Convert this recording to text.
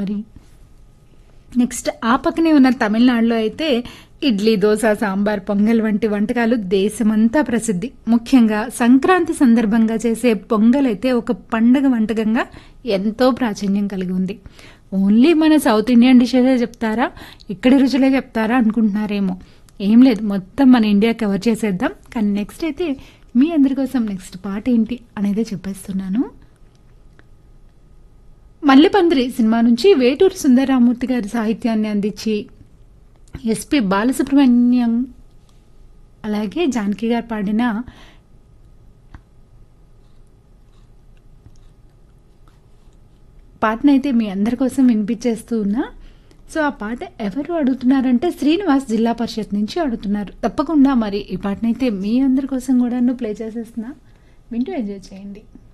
మరి నెక్స్ట్ ఆ పక్కనే ఉన్న తమిళనాడులో అయితే ఇడ్లీ దోశ సాంబార్ పొంగల్ వంటి వంటకాలు దేశమంతా ప్రసిద్ధి ముఖ్యంగా సంక్రాంతి సందర్భంగా చేసే పొంగల్ అయితే ఒక పండగ వంటకంగా ఎంతో ప్రాచుర్యం కలిగి ఉంది ఓన్లీ మన సౌత్ ఇండియన్ డిషెసే చెప్తారా ఇక్కడి రుచులే చెప్తారా అనుకుంటున్నారేమో ఏం లేదు మొత్తం మన ఇండియా కవర్ చేసేద్దాం కానీ నెక్స్ట్ అయితే మీ అందరి కోసం నెక్స్ట్ పాట ఏంటి అనేది చెప్పేస్తున్నాను మల్లెపందిరి సినిమా నుంచి వేటూరు సుందరరామూర్తి గారి సాహిత్యాన్ని అందించి ఎస్పి బాలసుబ్రహ్మణ్యం అలాగే జానకి గారు పాడిన పాటనైతే మీ అందరి కోసం వినిపించేస్తూ ఉన్నా సో ఆ పాట ఎవరు అడుగుతున్నారంటే శ్రీనివాస్ జిల్లా పరిషత్ నుంచి అడుగుతున్నారు తప్పకుండా మరి ఈ పాటనైతే మీ అందరి కోసం కూడా ప్లే చేసేస్తున్నా వింటూ ఎంజాయ్ చేయండి